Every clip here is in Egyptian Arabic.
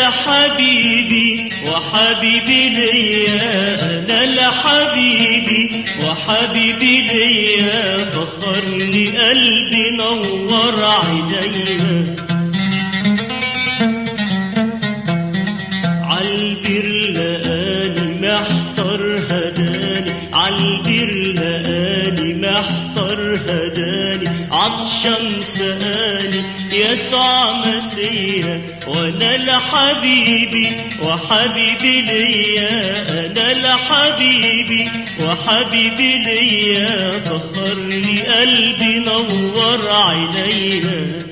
لحبيبي وحبيبي ليا انا لحبيبي وحبيبي ليا طهرني قلبي نور عينيا عالبير لقاني محتار هداني عالبير لقاني محتار هداني عطشان سقاني يسوع مسيا وانا لحبيبي وحبيبي ليا انا لحبيبي وحبيبي ليا طهرني قلبي نور عينيا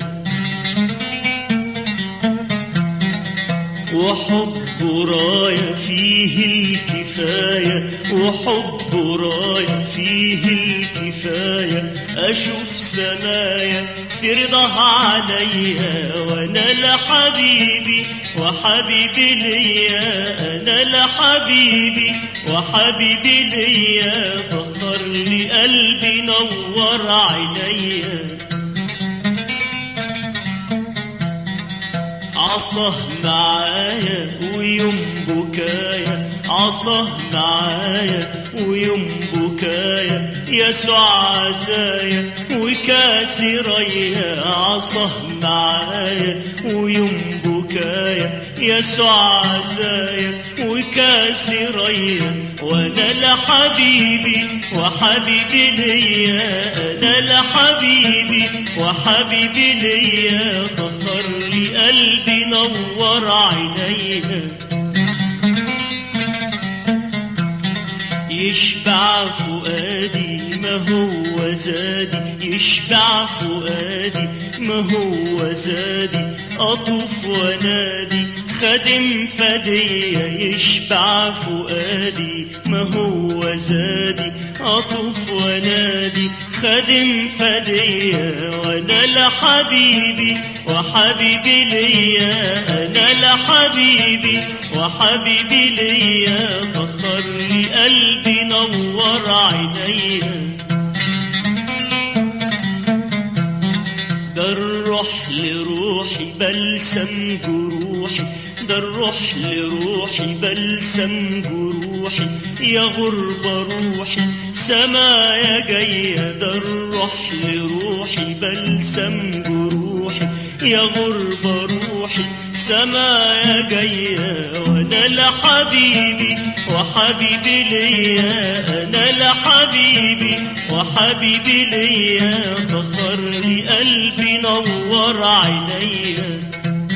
وحب راية فيه الكفاية وحب راية فيه الكفاية أشوف سمايا في رضاها عليا وأنا لحبيبي وحبيبي ليا أنا لحبيبي وحبيبي ليا طهرني قلبي نور عينيا عصاه معايا ويوم بكايا عصاه معايا ويوم بكايا يسوع عزايا وكاسي ريا عصاه معايا ويوم بكايا يسوع عزايا وكاسي ريا وانا لحبيبي وحبيبي ليا انا لحبيبي وحبيبي ليا طهرني قلبي نور عينيا يشبع فؤادي ما هو زادي يشبع فؤادي ما هو زادي أطوف ونادي خادم فدية يشبع فؤادي ما هو زادي أطوف ونادي خادم فدية وأنا لحبيبي وحبيبي ليا أنا لحبيبي وحبيبي ليا طهرني قلبي نور عينيا ده الروح لروحي بلسم جروحي ده الروح لروحي بلسم جروحي يا غربة روحي سمايا جاية ده الروح لروحي بلسم جروحي يا غربة روحي سمايا جاية وانا لحبيبي وحبيبي ليا انا لحبيبي وحبيبي ليا طهرني قلبي نور عينيا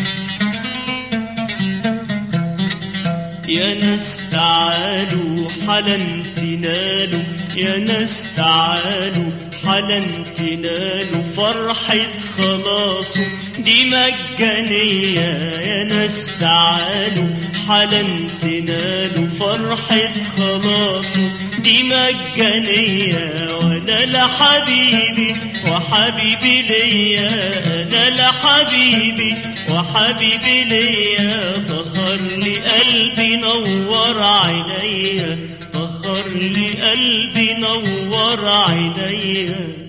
يا ناس تعالوا حالا تنالوا يا ناس تعالوا حالا تنالوا فرحة خلاصه دي مجانية يا ناس تعالوا حالا تنالوا فرحة خلاصه دي مجانية وانا لحبيبي وحبيبي ليا انا لحبيبي وحبيبي ليا طهرني قلبي نور عينيا طهرني قلبي نور عينيا